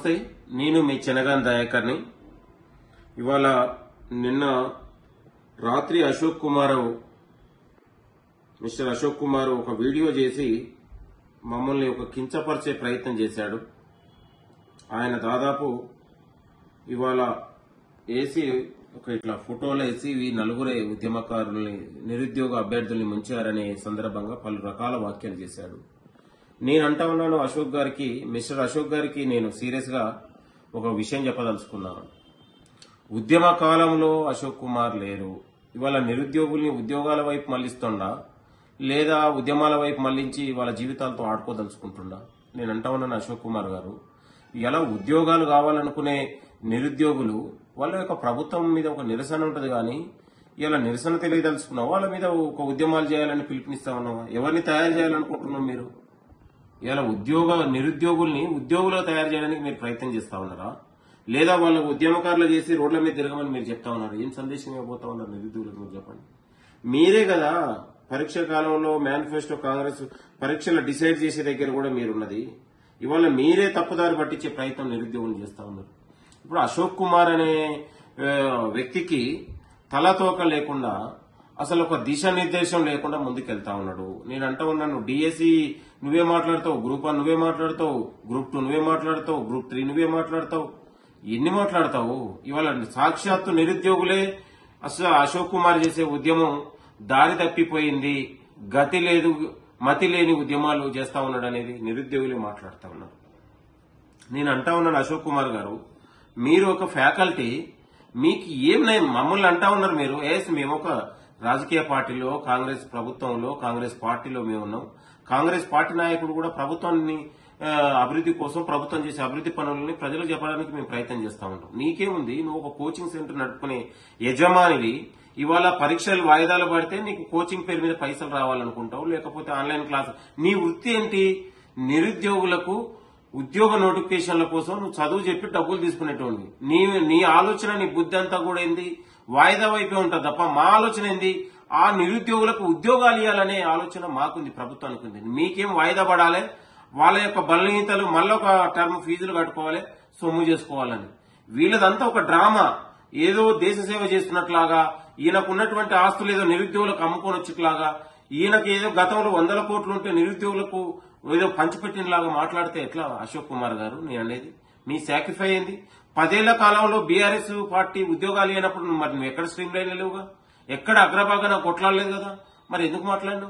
నమస్తే నేను మీ చెనగాన్ దయాకర్ని ఇవాళ నిన్న రాత్రి అశోక్ కుమార్ మిస్టర్ అశోక్ కుమార్ ఒక వీడియో చేసి మమ్మల్ని ఒక కించపరిచే ప్రయత్నం చేశాడు ఆయన దాదాపు ఇవాళ ఏసీ ఒక ఇట్లా ఫోటోలు వేసి ఈ నలుగురే ఉద్యమకారుల్ని నిరుద్యోగ అభ్యర్థుల్ని ముంచారనే సందర్భంగా పలు రకాల వ్యాఖ్యలు చేశాడు నేను అంటా ఉన్నాను అశోక్ గారికి మిస్టర్ అశోక్ గారికి నేను సీరియస్ గా ఒక విషయం చెప్పదలుచుకున్నాను ఉద్యమ కాలంలో అశోక్ కుమార్ లేరు ఇవాళ నిరుద్యోగుల్ని ఉద్యోగాల వైపు మళ్లిస్తుండా లేదా ఉద్యమాల వైపు మళ్లించి వాళ్ళ జీవితాలతో ఆడుకోదలుచుకుంటుండా నేను అంటా ఉన్నాను అశోక్ కుమార్ గారు ఎలా ఉద్యోగాలు కావాలనుకునే నిరుద్యోగులు వాళ్ళ యొక్క ప్రభుత్వం మీద ఒక నిరసన ఉంటది కానీ ఇలా నిరసన తెలియదలుచుకున్నావు వాళ్ళ మీద ఒక ఉద్యమాలు చేయాలని పిలుపునిస్తా ఉన్నావా ఎవరిని తయారు చేయాలనుకుంటున్నావు మీరు ఇలా ఉద్యోగ నిరుద్యోగుల్ని ఉద్యోగులుగా తయారు చేయడానికి మీరు ప్రయత్నం చేస్తా ఉన్నారా లేదా వాళ్ళ ఉద్యమకారులు చేసి రోడ్ల మీద తిరగమని మీరు చెప్తా ఉన్నారు ఏం సందేశం ఇవ్వబోతా ఉన్నారు నిరుద్యోగులకు మీరు చెప్పండి మీరే కదా పరీక్ష కాలంలో మేనిఫెస్టో కాంగ్రెస్ పరీక్షలు డిసైడ్ చేసే దగ్గర కూడా మీరున్నది ఇవాళ మీరే తప్పుదారి పట్టించే ప్రయత్నం నిరుద్యోగులు చేస్తా ఉన్నారు ఇప్పుడు అశోక్ కుమార్ అనే ఆ, వ్యక్తికి తలతోక లేకుండా అసలు ఒక దిశానిర్దేశం లేకుండా ముందుకెళ్తా ఉన్నాడు నేను అంటా ఉన్నాను డిఎస్సి నువ్వే మాట్లాడతావు గ్రూప్ వన్ నువ్వే మాట్లాడతావు గ్రూప్ టూ నువ్వే మాట్లాడతావు గ్రూప్ త్రీ నువ్వే మాట్లాడతావు ఎన్ని మాట్లాడతావు ఇవాళ సాక్షాత్తు నిరుద్యోగులే అసలు అశోక్ కుమార్ చేసే ఉద్యమం దారి తప్పిపోయింది గతి లేదు మతి లేని ఉద్యమాలు చేస్తా ఉన్నాడు అనేది నిరుద్యోగులే మాట్లాడుతా ఉన్నారు నేను అంటా ఉన్నాను అశోక్ కుమార్ గారు మీరు ఒక ఫ్యాకల్టీ మీకు ఏం నయం మమ్మల్ని అంటా ఉన్నారు మీరు ఎస్ మేము ఒక రాజకీయ పార్టీలో కాంగ్రెస్ ప్రభుత్వంలో కాంగ్రెస్ పార్టీలో మేము ఉన్నాం కాంగ్రెస్ పార్టీ నాయకుడు కూడా ప్రభుత్వాన్ని ఆ, అభివృద్ధి కోసం ప్రభుత్వం చేసే అభివృద్ధి పనులని ప్రజలకు చెప్పడానికి మేము ప్రయత్నం చేస్తా ఉంటాం నీకేముంది నువ్వు ఒక కోచింగ్ సెంటర్ నడుపుకునే యజమానివి ఇవాళ పరీక్షలు వాయిదాలు పడితే నీకు కోచింగ్ పేరు మీద పైసలు రావాలనుకుంటావు లేకపోతే ఆన్లైన్ క్లాస్ నీ వృత్తి ఏంటి నిరుద్యోగులకు ఉద్యోగ నోటిఫికేషన్ల కోసం నువ్వు చదువు చెప్పి డబ్బులు తీసుకునేటోడివి నీ నీ ఆలోచన నీ బుద్ధి అంతా కూడా ఏంది వాయిదా వైపే ఉంటుంది తప్ప మా ఆలోచన ఏంది ఆ నిరుద్యోగులకు ఉద్యోగాలు ఇవ్వాలనే ఆలోచన మాకుంది ప్రభుత్వానికి ఉంది మీకేం వాయిదా పడాలి వాళ్ళ యొక్క బలహీనతలు మళ్ళొక టర్మ్ ఫీజులు కట్టుకోవాలి సొమ్ము చేసుకోవాలని వీళ్ళదంతా ఒక డ్రామా ఏదో దేశ సేవ చేస్తున్నట్లాగా ఈయనకు ఉన్నటువంటి ఆస్తులు ఏదో నిరుద్యోగులకు అమ్ముకొని వచ్చేట్లాగా ఈయనకి ఏదో గతంలో వందల కోట్లు ఉంటే నిరుద్యోగులకు ఏదో పంచిపెట్టినలాగా మాట్లాడితే ఎట్లా అశోక్ కుమార్ గారు నేను అనేది మీ సాక్రిఫై అయింది పదేళ్ల కాలంలో బీఆర్ఎస్ పార్టీ ఉద్యోగాలు అయినప్పుడు మరి నువ్వు ఎక్కడ స్ట్రీమ్ లైన్ లేవుగా ఎక్కడ అగ్రభాగాన కొట్లాడలేదు కదా మరి ఎందుకు మాట్లాడినావు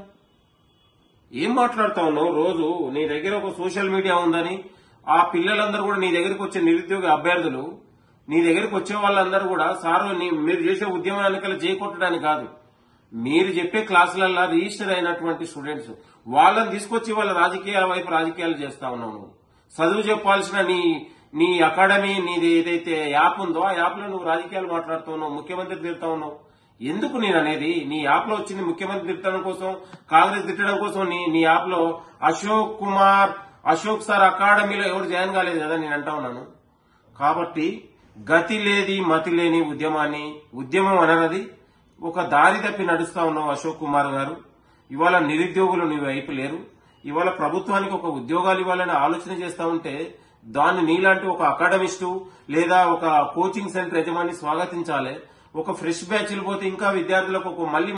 ఏం మాట్లాడుతా ఉన్నావు రోజు నీ దగ్గర ఒక సోషల్ మీడియా ఉందని ఆ పిల్లలందరూ కూడా నీ దగ్గరికి వచ్చే నిరుద్యోగ అభ్యర్థులు నీ దగ్గరికి వచ్చే వాళ్ళందరూ కూడా సారు నీ- మీరు చేసే ఉద్యమ ఎన్నికలు చేయకొట్టడానికి కాదు మీరు చెప్పే క్లాసులల్లో రిజిస్టర్ అయినటువంటి స్టూడెంట్స్ వాళ్ళని తీసుకొచ్చి వాళ్ళ రాజకీయాల వైపు రాజకీయాలు చేస్తా ఉన్నావు నువ్వు చదువు చెప్పాల్సిన నీ నీ అకాడమీ నీది ఏదైతే యాప్ ఉందో ఆ యాప్ లో నువ్వు రాజకీయాలు మాట్లాడుతూ ఉన్నావు ముఖ్యమంత్రి తిరుగుతా ఉన్నావు ఎందుకు నేను అనేది నీ యాప్ లో వచ్చింది ముఖ్యమంత్రి తిట్టడం కోసం కాంగ్రెస్ తిట్టడం కోసం నీ నీ యాప్ లో అశోక్ కుమార్ అశోక్ సార్ అకాడమీలో ఎవరు జాయిన్ కాలేదు కదా నేను అంటా ఉన్నాను కాబట్టి గతి లేది మతి లేని ఉద్యమాన్ని ఉద్యమం అనరది ఒక దారి తప్పి నడుస్తా ఉన్నావు అశోక్ కుమార్ గారు ఇవాళ నిరుద్యోగులు నీ వైపు లేరు ఇవాళ ప్రభుత్వానికి ఒక ఉద్యోగాలు ఇవ్వాలని ఆలోచన చేస్తా ఉంటే దాన్ని నీలాంటి ఒక అకాడమిస్టు లేదా ఒక కోచింగ్ సెంటర్ యజమాని స్వాగతించాలి ఒక ఫ్రెష్ బ్యాచ్లు పోతే ఇంకా విద్యార్థులకు ఒక మళ్ళీ